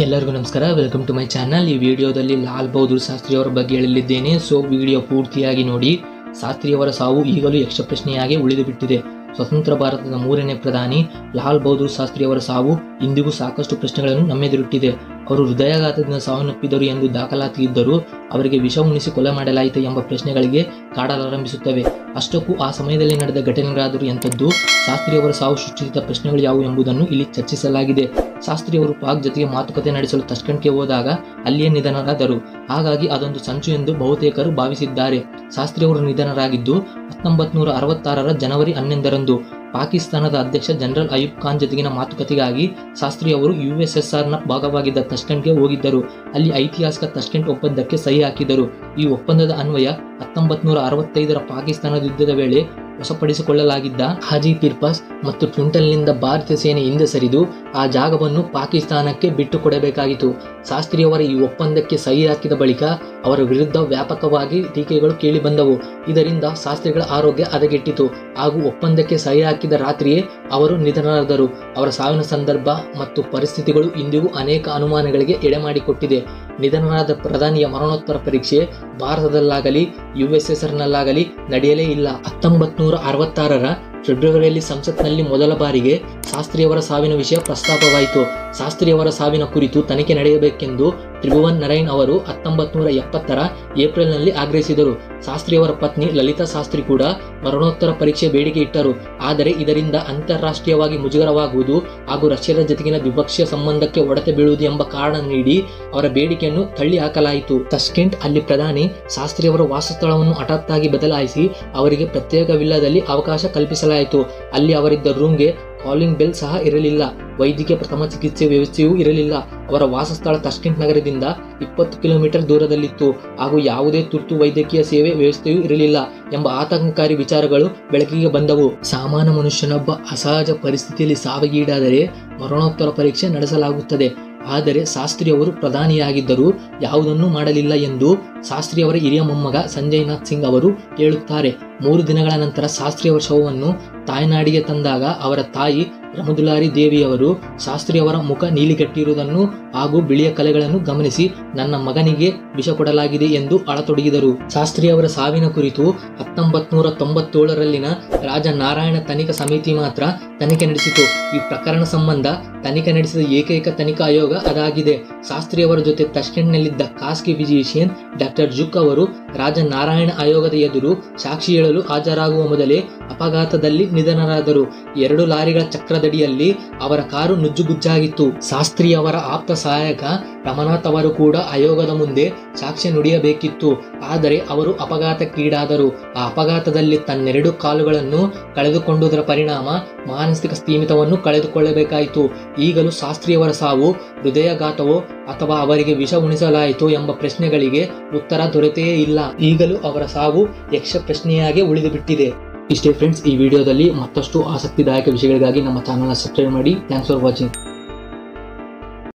ಎಲ್ಲರಿಗೂ ನಮಸ್ಕಾರ welcome to my channel ಈ ವಿಡಿಯೋದಲ್ಲಿ ಲಾಲ್ ಬಹದ್ದೂರ್ ಶಾಸ್ತ್ರಿ ಅವರ ಬಗ್ಗೆ ಹೇಳಲಿದ್ದೇನೆ ಸೊ ವಿಡಿಯೋ ಪೂರ್ತಿಯಾಗಿ ನೋಡಿ ಶಾಸ್ತ್ರಿಯವರ ಸಾವು ಈಗಲೂ ಯಕ್ಷ ಪ್ರಶ್ನೆಯಾಗಿ ಉಳಿದು ಬಿಟ್ಟಿದೆ ಸ್ವತಂತ್ರ ಭಾರತದ ಮೂರನೇ ಪ್ರಧಾನಿ ಲಾಲ್ ಬಹದ್ದೂರ್ ಶಾಸ್ತ್ರಿ ಅವರ ಸಾವು ಇಂದಿಗೂ ಸಾಕಷ್ಟು ಪ್ರಶ್ನೆಗಳನ್ನು ನಮ್ಮೆದುರಿಟ್ಟಿದೆ ಅವರು ಹೃದಯಾಘಾತದಿಂದ ಸಾವನ್ನಪ್ಪಿದರು ಎಂದು ದಾಖಲಾತಿಯಿದ್ದರೂ ಅವರಿಗೆ ವಿಷ ಉಣಿಸಿ ಕೊಲೆ ಮಾಡಲಾಯಿತು ಎಂಬ ಪ್ರಶ್ನೆಗಳಿಗೆ ಕಾಡಲಾರಂಭಿಸುತ್ತವೆ ಅಷ್ಟಕ್ಕೂ ಆ ಸಮಯದಲ್ಲಿ ನಡೆದ ಘಟನೆಗಳಾದರೂ ಎಂಥದ್ದು ಶಾಸ್ತ್ರಿಯವರ ಸಾವು ಸೃಷ್ಟಿಸಿದ ಪ್ರಶ್ನೆಗಳು ಯಾವುವು ಎಂಬುದನ್ನು ಇಲ್ಲಿ ಚರ್ಚಿಸಲಾಗಿದೆ ಶಾಸ್ತ್ರಿಯವರು ಪಾಕ್ ಜೊತೆಗೆ ಮಾತುಕತೆ ನಡೆಸಲು ತಷ್ಕಂಟ್ಗೆ ಹೋದಾಗ ಅಲ್ಲಿಯೇ ನಿಧನರಾದರು ಹಾಗಾಗಿ ಅದೊಂದು ಸಂಚು ಎಂದು ಬಹುತೇಕರು ಭಾವಿಸಿದ್ದಾರೆ ಶಾಸ್ತ್ರಿಯವರು ನಿಧನರಾಗಿದ್ದು ಹತ್ತೊಂಬತ್ತು ನೂರ ಅರವತ್ತಾರರ ಜನವರಿ ಹನ್ನೊಂದರಂದು ಪಾಕಿಸ್ತಾನದ ಅಧ್ಯಕ್ಷ ಜನರಲ್ ಅಯೂಬ್ ಖಾನ್ ಜೊತೆಗಿನ ಮಾತುಕತೆಗಾಗಿ ಶಾಸ್ತ್ರಿ ಅವರು ಯುಎಸ್ಎಸ್ಆರ್ನ ಭಾಗವಾಗಿದ್ದ ತಷ್ಕೆಂಟ್ಗೆ ಹೋಗಿದ್ದರು ಅಲ್ಲಿ ಐತಿಹಾಸಿಕ ತಷ್ಕೆಂಟ್ ಒಪ್ಪಂದಕ್ಕೆ ಸಹಿ ಹಾಕಿದರು ಈ ಒಪ್ಪಂದದ ಅನ್ವಯ ಹತ್ತೊಂಬತ್ತು ನೂರ ಅರವತ್ತೈದರ ಪಾಕಿಸ್ತಾನದ ಯುದ್ಧದ ವೇಳೆ ವಶಪಡಿಸಿಕೊಳ್ಳಲಾಗಿದ್ದ ಹಾಜಿ ಪಿರ್ಪಸ್ ಮತ್ತು ಟ್ವಿಂಟಲ್ನಿಂದ ಭಾರತೀಯ ಸೇನೆ ಹಿಂದೆ ಸರಿದು ಆ ಜಾಗವನ್ನು ಪಾಕಿಸ್ತಾನಕ್ಕೆ ಬಿಟ್ಟು ಕೊಡಬೇಕಾಗಿತ್ತು ಶಾಸ್ತ್ರಿಯವರ ಈ ಒಪ್ಪಂದಕ್ಕೆ ಸಹಿ ಹಾಕಿದ ಬಳಿಕ ಅವರ ವಿರುದ್ಧ ವ್ಯಾಪಕವಾಗಿ ಟೀಕೆಗಳು ಕೇಳಿಬಂದವು ಇದರಿಂದ ಶಾಸ್ತ್ರಿಗಳ ಆರೋಗ್ಯ ಹದಗೆಟ್ಟಿತು ಹಾಗೂ ಒಪ್ಪಂದಕ್ಕೆ ಸಹಿ ಹಾಕಿದ ರಾತ್ರಿಯೇ ಅವರು ನಿಧನರಾದರು ಅವರ ಸಾವಿನ ಸಂದರ್ಭ ಮತ್ತು ಪರಿಸ್ಥಿತಿಗಳು ಇಂದಿಗೂ ಅನೇಕ ಅನುಮಾನಗಳಿಗೆ ಎಡೆಮಾಡಿಕೊಟ್ಟಿದೆ ನಿಧನರಾದ ಪ್ರಧಾನಿಯ ಮರಣೋತ್ತರ ಪರೀಕ್ಷೆ ಭಾರತದಲ್ಲಾಗಲಿ ಯುಎಸ್ಎಸ್ಆರ್ನಲ್ಲಾಗಲಿ ನಡೆಯಲೇ ಇಲ್ಲ ಹತ್ತೊಂಬತ್ತು ನೂರ ಅರವತ್ತಾರರ ಫೆಬ್ರವರಿಯಲ್ಲಿ ಸಂಸತ್ನಲ್ಲಿ ಮೊದಲ ಬಾರಿಗೆ ಶಾಸ್ತ್ರಿಯವರ ಸಾವಿನ ವಿಷಯ ಪ್ರಸ್ತಾಪವಾಯಿತು ಶಾಸ್ತ್ರಿಯವರ ಸಾವಿನ ಕುರಿತು ತನಿಖೆ ನಡೆಯಬೇಕೆಂದು ತ್ರಿಭುವನ್ ನರೈನ್ ಅವರು ಹತ್ತೊಂಬತ್ತು ನೂರ ಎಪ್ಪತ್ತರ ಏಪ್ರಿಲ್ನಲ್ಲಿ ಆಗ್ರಹಿಸಿದರು ಶಾಸ್ತ್ರಿಯವರ ಪತ್ನಿ ಲಲಿತಾ ಶಾಸ್ತ್ರಿ ಕೂಡ ಮರಣೋತ್ತರ ಪರೀಕ್ಷೆ ಬೇಡಿಕೆ ಇಟ್ಟರು ಆದರೆ ಇದರಿಂದ ಅಂತಾರಾಷ್ಟ್ರೀಯವಾಗಿ ಮುಜುಗರವಾಗುವುದು ಹಾಗೂ ರಷ್ಯಾದ ಜೊತೆಗಿನ ದ್ವಿಪಕ್ಷೀಯ ಸಂಬಂಧಕ್ಕೆ ಒಡತೆ ಬೀಳುವುದು ಎಂಬ ಕಾರಣ ನೀಡಿ ಅವರ ಬೇಡಿಕೆಯನ್ನು ತಳ್ಳಿ ಹಾಕಲಾಯಿತು ತಷ್ಕೆಂಟ್ ಅಲ್ಲಿ ಪ್ರಧಾನಿ ಶಾಸ್ತ್ರಿಯವರ ವಾಸಸ್ಥಳವನ್ನು ಹಠಾತ್ತಾಗಿ ಬದಲಾಯಿಸಿ ಅವರಿಗೆ ಪ್ರತ್ಯೇಕವಿಲ್ಲದಲ್ಲಿ ಅವಕಾಶ ಕಲ್ಪಿಸಲಾಯಿತು ಅಲ್ಲಿ ಅವರಿದ್ದ ರೂಮ್ಗೆ ಕಾಲಿಂಗ್ ಬೆಲ್ ಸಹ ಇರಲಿಲ್ಲ ವೈದ್ಯಕೀಯ ಪ್ರಥಮ ಚಿಕಿತ್ಸೆ ವ್ಯವಸ್ಥೆಯೂ ಇರಲಿಲ್ಲ ಅವರ ವಾಸಸ್ಥಳ ತಷ್ಕೆಂಟ್ ನಗರದಿಂದ ಇಪ್ಪತ್ತು ಕಿಲೋಮೀಟರ್ ದೂರದಲ್ಲಿತ್ತು ಹಾಗೂ ಯಾವುದೇ ತುರ್ತು ವೈದ್ಯಕೀಯ ಸೇವೆ ವ್ಯವಸ್ಥೆಯೂ ಇರಲಿಲ್ಲ ಎಂಬ ಆತಂಕಕಾರಿ ವಿಚಾರಗಳು ಬೆಳಕಿಗೆ ಬಂದವು ಸಾಮಾನ್ಯ ಮನುಷ್ಯನೊಬ್ಬ ಅಸಹಜ ಪರಿಸ್ಥಿತಿಯಲ್ಲಿ ಸಾವಿಗೀಡಾದರೆ ಮರಣೋತ್ತರ ಪರೀಕ್ಷೆ ನಡೆಸಲಾಗುತ್ತದೆ ಆದರೆ ಶಾಸ್ತ್ರಿಯವರು ಪ್ರಧಾನಿಯಾಗಿದ್ದರೂ ಯಾವುದನ್ನೂ ಮಾಡಲಿಲ್ಲ ಎಂದು ಶಾಸ್ತ್ರಿಯವರ ಹಿರಿಯ ಮೊಮ್ಮಗ ಸಂಜಯ್ ನಾಥ್ ಸಿಂಗ್ ಅವರು ಹೇಳುತ್ತಾರೆ ಮೂರು ದಿನಗಳ ನಂತರ ಶಾಸ್ತ್ರಿಯವರ ಶವವನ್ನು ತಾಯ್ನಾಡಿಗೆ ತಂದಾಗ ಅವರ ತಾಯಿ ರಮದುಲಾರಿ ದೇವಿಯವರು ಶಾಸ್ತ್ರಿಯವರ ಮುಖ ನೀಲಿಗಟ್ಟಿರುವುದನ್ನು ಹಾಗೂ ಬಿಳಿಯ ಕಲೆಗಳನ್ನು ಗಮನಿಸಿ ನನ್ನ ಮಗನಿಗೆ ವಿಷ ಕೊಡಲಾಗಿದೆ ಎಂದು ಅಳತೊಡಗಿದರು ಶಾಸ್ತ್ರಿಯವರ ಸಾವಿನ ಕುರಿತು ಹತ್ತೊಂಬತ್ತು ನೂರ ತೊಂಬತ್ತೇಳರಲ್ಲಿನ ರಾಜ ನಾರಾಯಣ ತನಿಖಾ ಸಮಿತಿ ಮಾತ್ರ ತನಿಖೆ ನಡೆಸಿತು ಈ ಪ್ರಕರಣ ಸಂಬಂಧ ತನಿಖೆ ನಡೆಸಿದ ಏಕೈಕ ತನಿಖಾ ಆಯೋಗ ಅದಾಗಿದೆ ಶಾಸ್ತ್ರಿಯವರ ಜೊತೆ ತಷ್ಕೆಂಟ್ನಲ್ಲಿದ್ದ ಖಾಸಗಿ ಫಿಸಿಷಿಯನ್ ಡಾಕ್ಟರ್ ಜುಕ್ ಅವರು ರಾಜ ನಾರಾಯಣ ಆಯೋಗದ ಎದುರು ಸಾಕ್ಷಿ ಹೇಳಲು ಹಾಜರಾಗುವ ಮೊದಲೇ ಅಪಘಾತದಲ್ಲಿ ನಿಧನರಾದರು ಎರಡು ಲಾರಿಗಳ ಚಕ್ರದಡಿಯಲ್ಲಿ ಅವರ ಕಾರು ನುಜ್ಜುಗುಜ್ಜಾಗಿತ್ತು ಶಾಸ್ತ್ರಿಯವರ ಆಪ್ತ ಸಹಾಯಕ ರಮನಾಥ್ ಅವರು ಕೂಡ ಆಯೋಗದ ಮುಂದೆ ಸಾಕ್ಷ್ಯ ನುಡಿಯಬೇಕಿತ್ತು ಆದರೆ ಅವರು ಅಪಘಾತಕ್ಕೀಡಾದರು ಆ ಅಪಘಾತದಲ್ಲಿ ತನ್ನೆರಡು ಕಾಲುಗಳನ್ನು ಕಳೆದುಕೊಂಡುದರ ಪರಿಣಾಮ ಮಾನಸಿಕ ಸ್ಥೀಮಿತವನ್ನು ಕಳೆದುಕೊಳ್ಳಬೇಕಾಯಿತು ಈಗಲೂ ಶಾಸ್ತ್ರಿಯವರ ಸಾವು ಹೃದಯಘಾತವೋ ಅಥವಾ ಅವರಿಗೆ ವಿಷ ಉಣಿಸಲಾಯಿತು ಎಂಬ ಪ್ರಶ್ನೆಗಳಿಗೆ ಉತ್ತರ ದೊರೆತೇ ಇಲ್ಲ ಈಗಲೂ ಅವರ ಸಾವು ಯಕ್ಷ ಪ್ರಶ್ನೆಯಾಗಿ ಉಳಿದು ಬಿಟ್ಟಿದೆ ಇಷ್ಟೇ ಫ್ರೆಂಡ್ಸ್ ಈ ವಿಡಿಯೋದಲ್ಲಿ ಮತ್ತಷ್ಟು ಆಸಕ್ತಿದಾಯಕ ವಿಷಯಗಳಿಗಾಗಿ ನಮ್ಮ ಚಾನಲ್ನ ಸಬ್ಸ್ಕ್ರೈಬ್ ಮಾಡಿ ಥ್ಯಾಂಕ್ಸ್ ಫಾರ್ ವಾಚಿಂಗ್